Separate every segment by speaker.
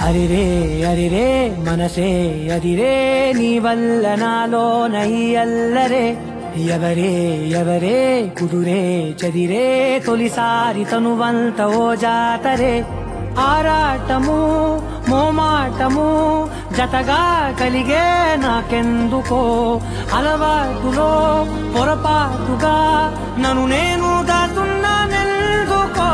Speaker 1: అరిరే అరిరే మనసే అదిరే నీ వల్ల నాలో నయ్యల్లరే ఎవరే ఎవరే కుదురే చదిరే తొలిసారి తనువంత ఓ జాతరే ఆరాటము మోమాటము జతగా కలిగే నాకెందుకో అలవాటులో పొరపాటుగా నన్ను నేను దాతున్నానెందుకో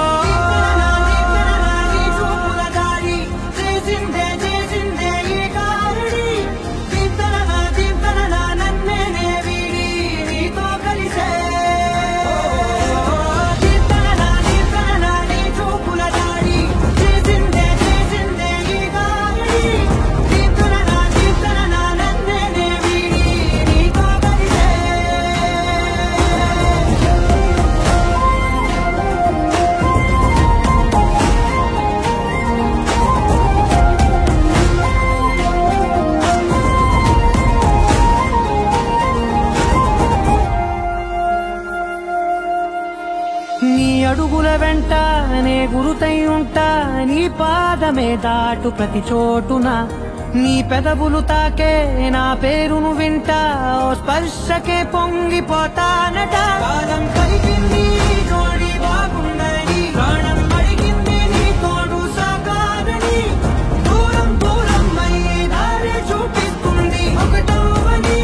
Speaker 1: నీ అడుగుల వెంట నే గురుతై ఉంటా నీ పాదమే దాటు ప్రతి చోటున నీ పెదవులు తాకే నా పేరును వింటా ఓ స్పర్శకే పొంగిపోతానట కాలం కలిగింది జోడి బాగుండని ప్రాణం అడిగింది నీ తోడు సాగాలని దూరం దూరం అయ్యి దారి చూపిస్తుంది ఒకటవని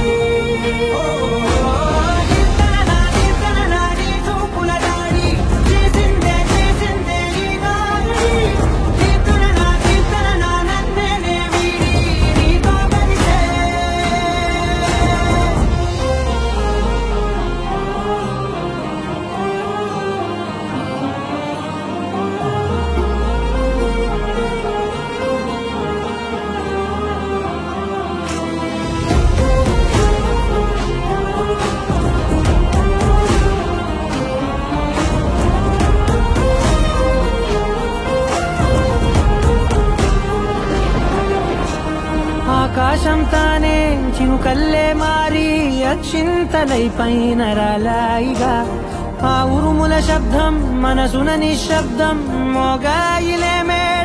Speaker 1: ఆకాశం తానే చినుకల్లే మారి అక్షింతలై పైన రాలాయిగా ఆ ఉరుముల శబ్దం మనసున నిశ్శబ్దం మోగాయిలేమే